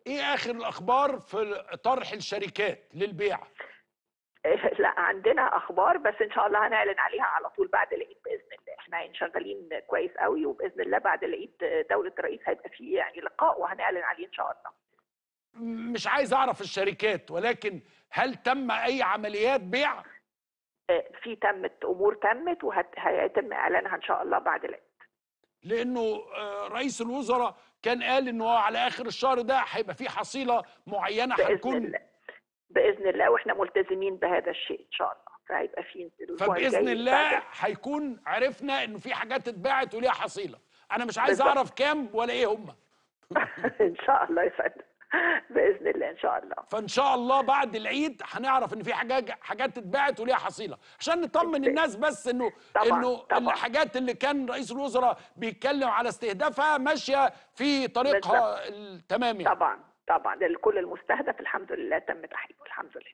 ايه اخر الاخبار في طرح الشركات للبيع لا عندنا اخبار بس ان شاء الله هنعلن عليها على طول بعد العيد باذن الله احنا شغالين كويس قوي وباذن الله بعد العيد دوله الرئيس هيبقى فيه يعني لقاء وهنعلن عليه ان شاء الله مش عايز اعرف الشركات ولكن هل تم اي عمليات بيع في تمت امور تمت وهيتم اعلانها ان شاء الله بعد العيد لانه رئيس الوزراء كان قال انه على اخر الشهر ده هيبقى في حصيله معينه بإذن هتكون الله. باذن الله واحنا ملتزمين بهذا الشيء ان شاء الله فهيبقى في الأسبوع فباذن الجاي الله بعد- هيكون عرفنا انه في حاجات اتباعت وليها حصيله انا مش عايز بالظبط. اعرف كام ولا ايه هم ان شاء الله يا فندم باذن الله ان شاء الله فان شاء الله بعد العيد هنعرف ان في حاجات حاجات اتباعت وليها حصيله عشان نطمن الناس بس انه طبعاً، انه طبعاً. الحاجات اللي كان رئيس الوزراء بيتكلم على استهدافها ماشيه في طريقها التمام يعني طبعا طبعا كل المستهدف الحمد لله تم تحقيقه الحمد لله